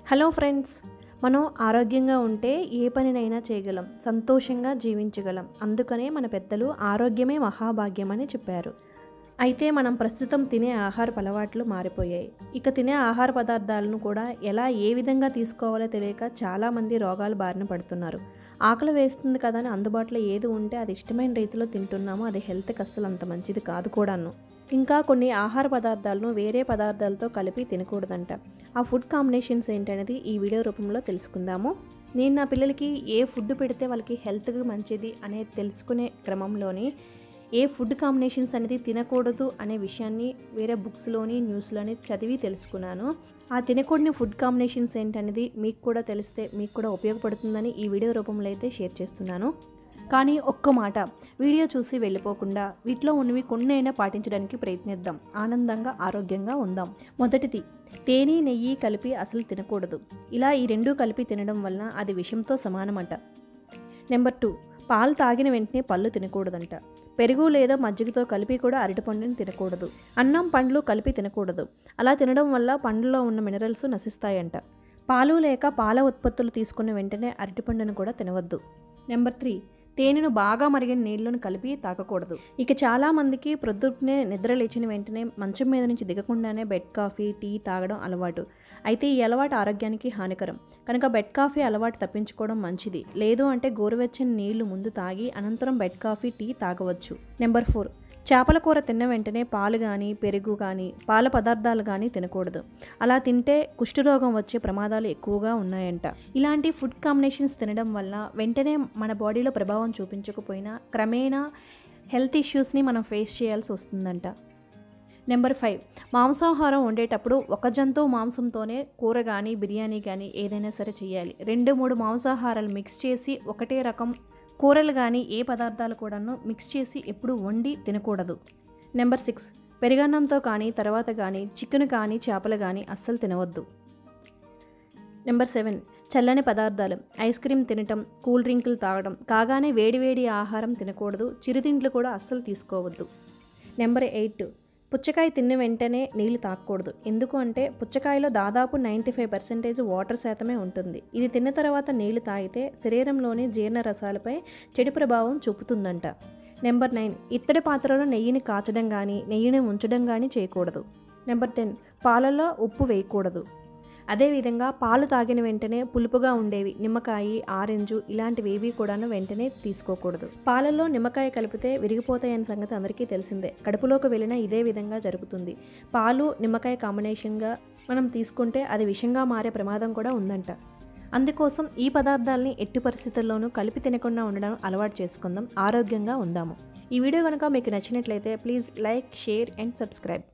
hello friends మనం ఆరోగ్యంగా ఉంటే ఏ పనినైనా చేయగలం సంతోషంగా జీవించగలం అందుకనే మన పెద్దలు ఆరోగ్యమే మహాభాగ్యం అని చెప్పారు అయితే మనం ప్రస్తుతం తినే ఆహారపు అలవాట్లు మారిపోయాయి ఇక తినే ఆహార పదార్థాలను కూడా ఎలా ఏ విధంగా తీసుకోవాలో తెలియక చాలామంది రోగాలు బారిన పడుతున్నారు ఆకలి వేస్తుంది కదా అని అందుబాటులో ఏది ఉంటే అది ఇష్టమైన రీతిలో తింటున్నామో అది హెల్త్కి అస్సలు అంత మంచిది కాదు కూడాను ఇంకా కొన్ని ఆహార పదార్థాలను వేరే పదార్థాలతో కలిపి తినకూడదంట ఆ ఫుడ్ కాంబినేషన్స్ ఏంటనేది ఈ వీడియో రూపంలో తెలుసుకుందాము నేను నా పిల్లలకి ఏ ఫుడ్ పెడితే వాళ్ళకి హెల్త్కి మంచిది అనేది తెలుసుకునే క్రమంలోని ఏ ఫుడ్ కాంబినేషన్స్ అనేది తినకూడదు అనే విషయాన్ని వేరే బుక్స్లోని న్యూస్లోని చదివి తెలుసుకున్నాను ఆ తినకూడని ఫుడ్ కాంబినేషన్స్ ఏంటనేది మీకు కూడా తెలిస్తే మీకు కూడా ఉపయోగపడుతుందని ఈ వీడియో రూపంలో అయితే షేర్ చేస్తున్నాను కానీ ఒక్క మాట వీడియో చూసి వెళ్ళిపోకుండా వీటిలో ఉన్నవి కొన్నైనా పాటించడానికి ప్రయత్నిద్దాం ఆనందంగా ఆరోగ్యంగా ఉందాం మొదటిది తేనె నెయ్యి కలిపి అసలు తినకూడదు ఇలా ఈ రెండూ కలిపి తినడం వలన అది విషంతో సమానమట నెంబర్ టూ పాలు తాగిన వెంటనే పళ్ళు తినకూడదంట పెరుగు లేదా మజ్జిగతో కలిపి కూడా అరటిపండుని తినకూడదు అన్నం పండ్లు కలిపి తినకూడదు అలా తినడం వల్ల పండ్లలో ఉన్న మినరల్స్ నశిస్తాయంట పాలు లేక పాల ఉత్పత్తులు తీసుకున్న వెంటనే అరటిపండును కూడా తినవద్దు నెంబర్ త్రీ తేనెను బాగా మరిగిన నీళ్ళను కలిపి తాగకూడదు ఇక చాలామందికి ప్రొద్దునే నిద్ర లేచిన వెంటనే మంచం మీద నుంచి దిగకుండానే బెడ్ కాఫీ టీ తాగడం అలవాటు అయితే ఈ అలవాటు ఆరోగ్యానికి హానికరం కనుక బెడ్ కాఫీ అలవాటు తప్పించుకోవడం మంచిది లేదు అంటే గోరువెచ్చని నీళ్లు ముందు తాగి అనంతరం బెడ్ కాఫీ టీ తాగవచ్చు నెంబర్ ఫోర్ చేపల కూర తిన్న వెంటనే పాలు కానీ పెరుగు కానీ పాల పదార్థాలు కానీ తినకూడదు అలా తింటే కుష్ఠరోగం వచ్చే ప్రమాదాలు ఎక్కువగా ఉన్నాయంట ఇలాంటి ఫుడ్ కాంబినేషన్స్ తినడం వల్ల వెంటనే మన బాడీలో ప్రభావం చూపించకపోయినా క్రమేణా హెల్త్ ఇష్యూస్ని మనం ఫేస్ చేయాల్సి వస్తుందంట నెంబర్ ఫైవ్ మాంసాహారం వండేటప్పుడు ఒక జంతువు మాంసంతోనే కూర కానీ బిర్యానీ కానీ ఏదైనా సరే చేయాలి రెండు మూడు మాంసాహారాలు మిక్స్ చేసి ఒకటే రకం కూరలు కానీ ఏ పదార్థాలు కూడాను మిక్స్ చేసి ఎప్పుడు వండి తినకూడదు నెంబర్ సిక్స్ పెరుగన్నంతో కానీ తర్వాత కానీ చికెన్ కానీ చేపలు కానీ అస్సలు తినవద్దు నెంబర్ సెవెన్ చల్లని పదార్థాలు ఐస్ క్రీమ్ తినటం కూల్ డ్రింకులు తాగడం కాగానే వేడివేడి ఆహారం తినకూడదు చిరుతిండ్లు కూడా అస్సలు తీసుకోవద్దు నెంబర్ ఎయిట్ పుచ్చకాయ తిన్న వెంటనే నీళ్లు తాగకూడదు ఎందుకు అంటే పుచ్చకాయలో దాదాపు నైంటీ ఫైవ్ పర్సెంటేజ్ వాటర్ శాతమే ఉంటుంది ఇది తిన్న తర్వాత నీళ్లు తాగితే శరీరంలోని జీర్ణ రసాలపై చెడు ప్రభావం చూపుతుందంట నెంబర్ నైన్ ఇత్తడి పాత్రలో నెయ్యిని కాచడం కానీ నెయ్యిని ఉంచడం కానీ చేయకూడదు నెంబర్ టెన్ పాలలో ఉప్పు వేయకూడదు అదేవిధంగా పాలు తాగిన వెంటనే పులుపుగా ఉండేవి నిమ్మకాయ ఆరెంజు ఇలాంటివి ఏవి కూడాను వెంటనే తీసుకోకూడదు పాలల్లో నిమ్మకాయ కలిపితే విరిగిపోతాయనే సంగతి అందరికీ తెలిసిందే కడుపులోకి వెళ్ళినా ఇదే విధంగా జరుగుతుంది పాలు నిమ్మకాయ కాంబినేషన్గా మనం తీసుకుంటే అది విషంగా మారే ప్రమాదం కూడా ఉందంట అందుకోసం ఈ పదార్థాలని ఎట్టి పరిస్థితుల్లోనూ కలిపి తినకుండా ఉండడం అలవాటు చేసుకుందాం ఆరోగ్యంగా ఉందాము ఈ వీడియో కనుక మీకు నచ్చినట్లయితే please like share and subscribe